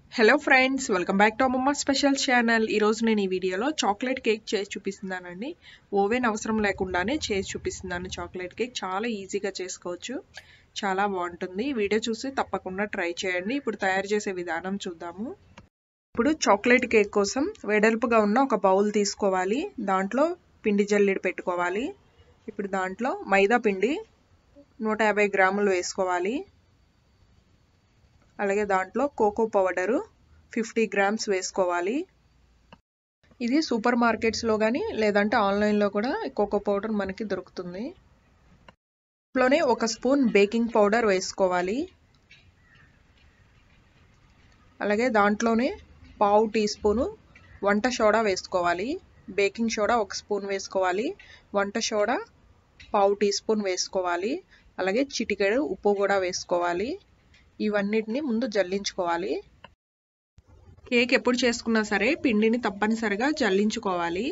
hello friends welcome back to అమ్మమ్మ special channel ఈరోజు నేను ఈ వీడియోలో చాక్లెట్ కేక్ చేసి చూపిస్తున్నానండి ఓవెన్ అవసరం లేకుండానే చేసి చూపిస్తున్నాను చాక్లెట్ కేక్ చాలా ఈజీగా చేసుకోవచ్చు చాలా బాగుంటుంది వీడియో చూసి తప్పకుండా ట్రై చేయండి ఇప్పుడు తయారు చేసే విధానం చూద్దాము ఇప్పుడు చాక్లెట్ కేక్ కోసం వెడల్పుగా ఉన్న ఒక బౌల్ తీసుకోవాలి దాంట్లో పిండి జల్లెడ పెట్టుకోవాలి ఇప్పుడు దాంట్లో మైదా పిండి నూట యాభై గ్రాములు వేసుకోవాలి అలాగే దాంట్లో కోకో పౌడరు ఫిఫ్టీ గ్రామ్స్ వేసుకోవాలి ఇది సూపర్ మార్కెట్స్లో కానీ లేదంటే ఆన్లైన్లో కూడా కోకో పౌడర్ మనకి దొరుకుతుంది ఇంట్లోనే ఒక స్పూన్ బేకింగ్ పౌడర్ వేసుకోవాలి అలాగే దాంట్లోనే పావు టీ స్పూను వంట సోడా వేసుకోవాలి బేకింగ్ సోడా ఒక స్పూన్ వేసుకోవాలి వంట సోడా పావు టీ స్పూన్ వేసుకోవాలి అలాగే చిటికెడు ఉప్పు కూడా వేసుకోవాలి ఇవన్నిటిని ముందు జల్లించుకోవాలి కేక్ ఎప్పుడు చేసుకున్నా సరే పిండిని తప్పనిసరిగా జల్లించుకోవాలి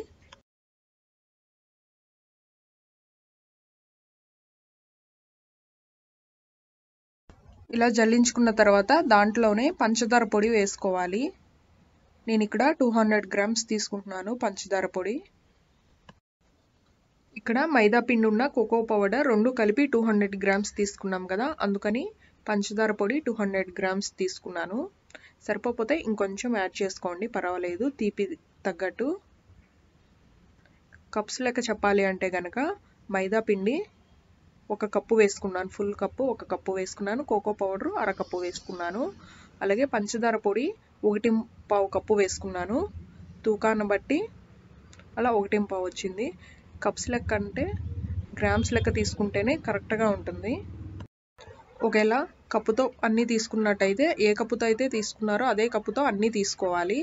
ఇలా జల్లించుకున్న తర్వాత దాంట్లోనే పంచదార పొడి వేసుకోవాలి నేను ఇక్కడ టూ హండ్రెడ్ గ్రామ్స్ తీసుకుంటున్నాను పంచదార పొడి ఇక్కడ మైదా పిండి ఉన్న కోకో పౌడర్ రెండు కలిపి టూ హండ్రెడ్ గ్రామ్స్ తీసుకున్నాం కదా అందుకని పంచదార పొడి టూ హండ్రెడ్ గ్రామ్స్ తీసుకున్నాను సరిపోతే ఇంకొంచెం యాడ్ చేసుకోండి పర్వాలేదు తీపి తగ్గట్టు కప్స్ లెక్క చెప్పాలి అంటే కనుక మైదా పిండి ఒక కప్పు వేసుకున్నాను ఫుల్ కప్పు ఒక కప్పు వేసుకున్నాను కోకో పౌడర్ అరకప్పు వేసుకున్నాను అలాగే పంచదార పొడి ఒకటి పావు కప్పు వేసుకున్నాను తూకాన్ని బట్టి అలా ఒకటి పావు వచ్చింది కప్స్ లెక్క అంటే గ్రామ్స్ లెక్క తీసుకుంటేనే కరెక్ట్గా ఉంటుంది ఒకవేళ కప్పుతో అన్నీ తీసుకున్నట్టయితే ఏ కప్పుతో అయితే తీసుకున్నారో అదే కప్పుతో అన్నీ తీసుకోవాలి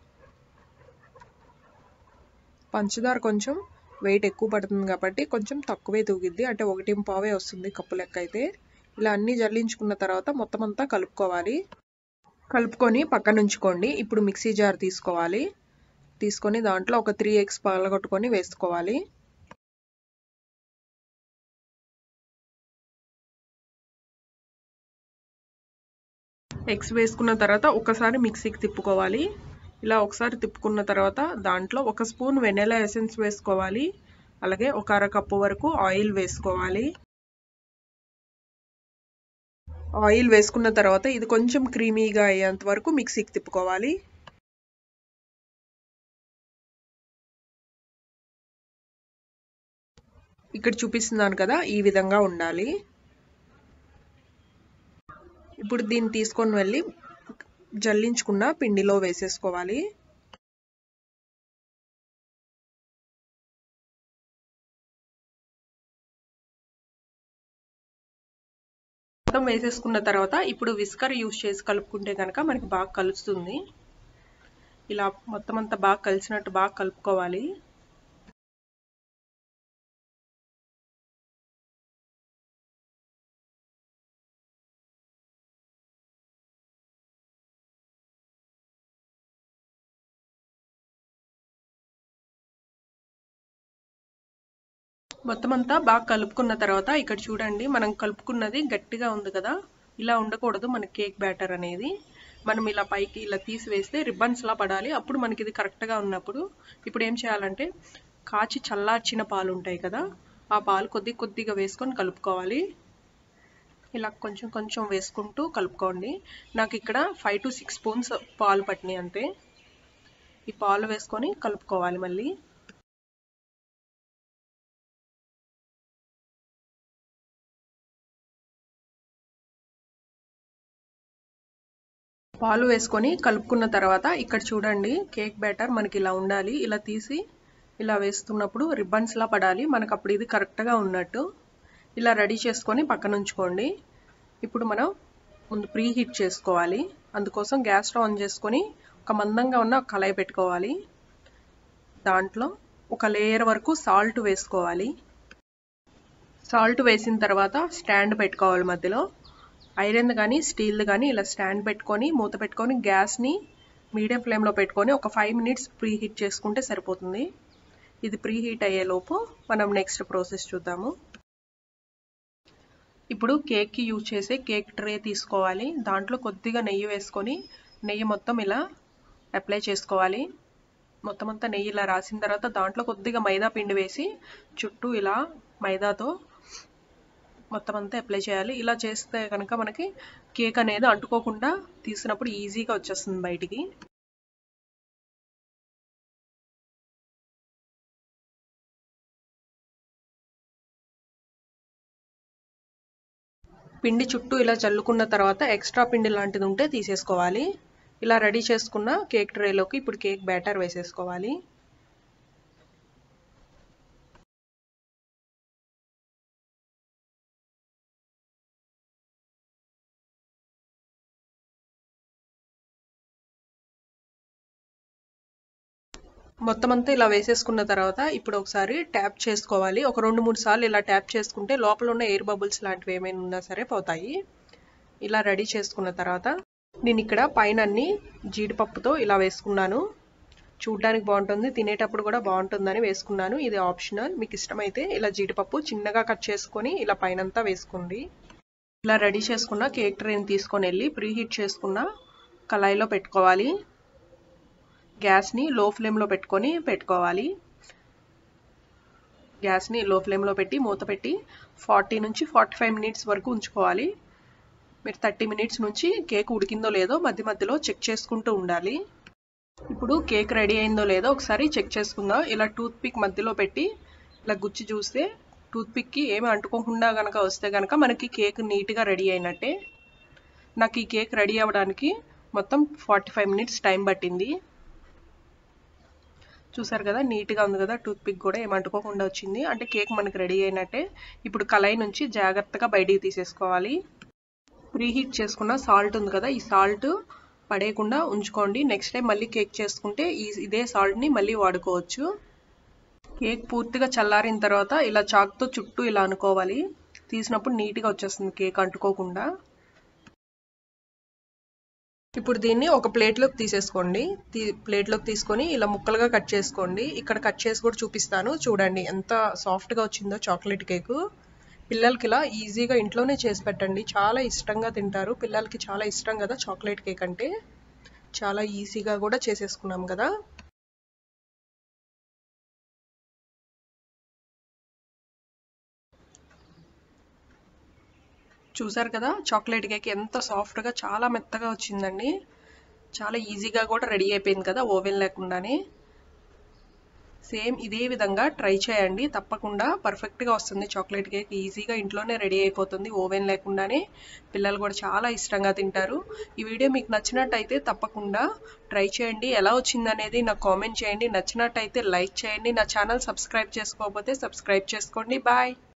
పంచదార కొంచెం వెయిట్ ఎక్కువ పడుతుంది కాబట్టి కొంచెం తక్కువే తూగిద్ది అంటే ఒకటి పావే వస్తుంది కప్పు లెక్క అయితే ఇలా అన్నీ జల్లించుకున్న తర్వాత మొత్తం అంతా కలుపుకోవాలి కలుపుకొని పక్కన ఉంచుకోండి ఇప్పుడు మిక్సీ జార్ తీసుకోవాలి తీసుకొని దాంట్లో ఒక త్రీ ఎగ్స్ పగలగొట్టుకొని వేసుకోవాలి ఎగ్స్ వేసుకున్న తర్వాత ఒకసారి మిక్సీకి తిప్పుకోవాలి ఇలా ఒకసారి తిప్పుకున్న తర్వాత దాంట్లో ఒక స్పూన్ వెనెలా ఎసెన్స్ వేసుకోవాలి అలాగే ఒక అర కప్పు వరకు ఆయిల్ వేసుకోవాలి ఆయిల్ వేసుకున్న తర్వాత ఇది కొంచెం క్రీమీగా అయ్యేంత వరకు మిక్సీకి తిప్పుకోవాలి ఇక్కడ చూపిస్తున్నాను కదా ఈ విధంగా ఉండాలి ఇప్పుడు దీన్ని తీసుకొని వెళ్ళి జల్లించుకున్న పిండిలో వేసేసుకోవాలి మొత్తం వేసేసుకున్న తర్వాత ఇప్పుడు విస్కర్ యూస్ చేసి కలుపుకుంటే కనుక మనకి బాగా కలుస్తుంది ఇలా మొత్తం అంతా బాగా కలిసినట్టు బాగా కలుపుకోవాలి మొత్తం అంతా బాగా కలుపుకున్న తర్వాత ఇక్కడ చూడండి మనం కలుపుకున్నది గట్టిగా ఉంది కదా ఇలా ఉండకూడదు మన కేక్ బ్యాటర్ అనేది మనం ఇలా పైకి ఇలా తీసివేస్తే రిబ్బన్స్లా పడాలి అప్పుడు మనకి ఇది కరెక్ట్గా ఉన్నప్పుడు ఇప్పుడు ఏం చేయాలంటే కాచి చల్లార్చిన పాలు ఉంటాయి కదా ఆ పాలు కొద్ది కొద్దిగా వేసుకొని కలుపుకోవాలి ఇలా కొంచెం కొంచెం వేసుకుంటూ కలుపుకోండి నాకు ఇక్కడ ఫైవ్ టు సిక్స్ స్పూన్స్ పాలు పట్టినాయి అంతే ఈ పాలు వేసుకొని కలుపుకోవాలి మళ్ళీ పాలు వేసుకొని కలుపుకున్న తర్వాత ఇక్కడ చూడండి కేక్ బ్యాటర్ మనకి ఇలా ఉండాలి ఇలా తీసి ఇలా వేస్తున్నప్పుడు రిబ్బన్స్లా పడాలి మనకు అప్పుడు ఇది కరెక్ట్గా ఉన్నట్టు ఇలా రెడీ చేసుకొని పక్కన ఉంచుకోండి ఇప్పుడు మనం ముందు ప్రీ హీట్ చేసుకోవాలి అందుకోసం గ్యాస్ స్టవ్ ఆన్ చేసుకొని ఒక మందంగా ఉన్న కళాయి పెట్టుకోవాలి దాంట్లో ఒక లేయర్ వరకు సాల్ట్ వేసుకోవాలి సాల్ట్ వేసిన తర్వాత స్టాండ్ పెట్టుకోవాలి మధ్యలో ఐరన్ కానీ స్టీల్ కానీ ఇలా స్టాండ్ పెట్టుకొని మూత పెట్టుకొని గ్యాస్ని మీడియం ఫ్లేమ్లో పెట్టుకొని ఒక ఫైవ్ మినిట్స్ ప్రీ హీట్ చేసుకుంటే సరిపోతుంది ఇది ప్రీ హీట్ అయ్యేలోపు మనం నెక్స్ట్ ప్రాసెస్ చూద్దాము ఇప్పుడు కేక్కి యూజ్ చేసే కేక్ ట్రే తీసుకోవాలి దాంట్లో కొద్దిగా నెయ్యి వేసుకొని నెయ్యి మొత్తం ఇలా అప్లై చేసుకోవాలి మొత్తం అంతా నెయ్యి ఇలా రాసిన తర్వాత దాంట్లో కొద్దిగా మైదా పిండి వేసి చుట్టూ ఇలా మైదాతో మొత్తం అంతా అప్లై చేయాలి ఇలా చేస్తే కనుక మనకి కేక్ అనేది అంటుకోకుండా తీసినప్పుడు ఈజీగా వచ్చేస్తుంది బయటికి పిండి చుట్టూ ఇలా చల్లుకున్న తర్వాత ఎక్స్ట్రా పిండి లాంటిది ఉంటే తీసేసుకోవాలి ఇలా రెడీ చేసుకున్న కేక్ ట్రేలోకి ఇప్పుడు కేక్ బ్యాటర్ వేసేసుకోవాలి మొత్తం అంతా ఇలా వేసేసుకున్న తర్వాత ఇప్పుడు ఒకసారి ట్యాప్ చేసుకోవాలి ఒక రెండు మూడు సార్లు ఇలా ట్యాప్ చేసుకుంటే లోపల ఉన్న ఎయిర్ బబుల్స్ లాంటివి ఏమైనా ఉన్నా సరే పోతాయి ఇలా రెడీ చేసుకున్న తర్వాత నేను ఇక్కడ పైన అన్ని జీడిపప్పుతో ఇలా వేసుకున్నాను చూడ్డానికి బాగుంటుంది తినేటప్పుడు కూడా బాగుంటుందని వేసుకున్నాను ఇది ఆప్షనల్ మీకు ఇష్టమైతే ఇలా జీడిపప్పు చిన్నగా కట్ చేసుకొని ఇలా పైనంతా వేసుకోండి ఇలా రెడీ చేసుకున్న కేక్ ట్రైన్ తీసుకొని వెళ్ళి ప్రీ హీట్ చేసుకున్న కళాయిలో పెట్టుకోవాలి గ్యాస్ని లో ఫ్లేమ్లో పెట్టుకొని పెట్టుకోవాలి గ్యాస్ని లో ఫ్లేమ్లో పెట్టి మూత పెట్టి ఫార్టీ నుంచి ఫార్టీ ఫైవ్ మినిట్స్ వరకు ఉంచుకోవాలి మీరు థర్టీ మినిట్స్ నుంచి కేక్ ఉడికిందో లేదో మధ్య మధ్యలో చెక్ చేసుకుంటూ ఉండాలి ఇప్పుడు కేక్ రెడీ అయిందో లేదో ఒకసారి చెక్ చేసుకుందాం ఇలా టూత్ పిక్ మధ్యలో పెట్టి ఇలా గుచ్చి చూస్తే టూత్ పిక్కి ఏమి అంటుకోకుండా కనుక వస్తే కనుక మనకి కేక్ నీట్గా రెడీ అయినట్టే నాకు ఈ కేక్ రెడీ అవ్వడానికి మొత్తం ఫార్టీ ఫైవ్ మినిట్స్ టైం పట్టింది చూసారు కదా నీట్గా ఉంది కదా టూత్ పిక్ కూడా ఏమంటుకోకుండా వచ్చింది అంటే కేక్ మనకి రెడీ అయినట్టే ఇప్పుడు కళాయి నుంచి జాగ్రత్తగా బయటికి తీసేసుకోవాలి ప్రీహీట్ చేసుకున్న సాల్ట్ ఉంది కదా ఈ సాల్ట్ పడేయకుండా ఉంచుకోండి నెక్స్ట్ టైం మళ్ళీ కేక్ చేసుకుంటే ఈ ఇదే సాల్ట్ని మళ్ళీ వాడుకోవచ్చు కేక్ పూర్తిగా చల్లారిన తర్వాత ఇలా చాక్తో చుట్టూ ఇలా అనుకోవాలి తీసినప్పుడు నీట్గా వచ్చేస్తుంది కేక్ అంటుకోకుండా ఇప్పుడు దీన్ని ఒక ప్లేట్లోకి తీసేసుకోండి తీ ప్లేట్లోకి తీసుకొని ఇలా ముక్కలుగా కట్ చేసుకోండి ఇక్కడ కట్ చేసి కూడా చూపిస్తాను చూడండి ఎంత సాఫ్ట్గా వచ్చిందో చాక్లెట్ కేకు పిల్లలకి ఇలా ఈజీగా ఇంట్లోనే చేసి పెట్టండి చాలా ఇష్టంగా తింటారు పిల్లలకి చాలా ఇష్టం కదా చాక్లెట్ కేక్ అంటే చాలా ఈజీగా కూడా చేసేసుకున్నాం కదా చూసారు కదా చాక్లెట్ కేక్ ఎంత సాఫ్ట్గా చాలా మెత్తగా వచ్చిందండి చాలా ఈజీగా కూడా రెడీ అయిపోయింది కదా ఓవెన్ లేకుండానే సేమ్ ఇదే విధంగా ట్రై చేయండి తప్పకుండా పర్ఫెక్ట్గా వస్తుంది చాక్లెట్ కేక్ ఈజీగా ఇంట్లోనే రెడీ అయిపోతుంది ఓవెన్ లేకుండానే పిల్లలు కూడా చాలా ఇష్టంగా తింటారు ఈ వీడియో మీకు నచ్చినట్టయితే తప్పకుండా ట్రై చేయండి ఎలా వచ్చిందనేది నాకు కామెంట్ చేయండి నచ్చినట్టయితే లైక్ చేయండి నా ఛానల్ సబ్స్క్రైబ్ చేసుకోకపోతే సబ్స్క్రైబ్ చేసుకోండి బాయ్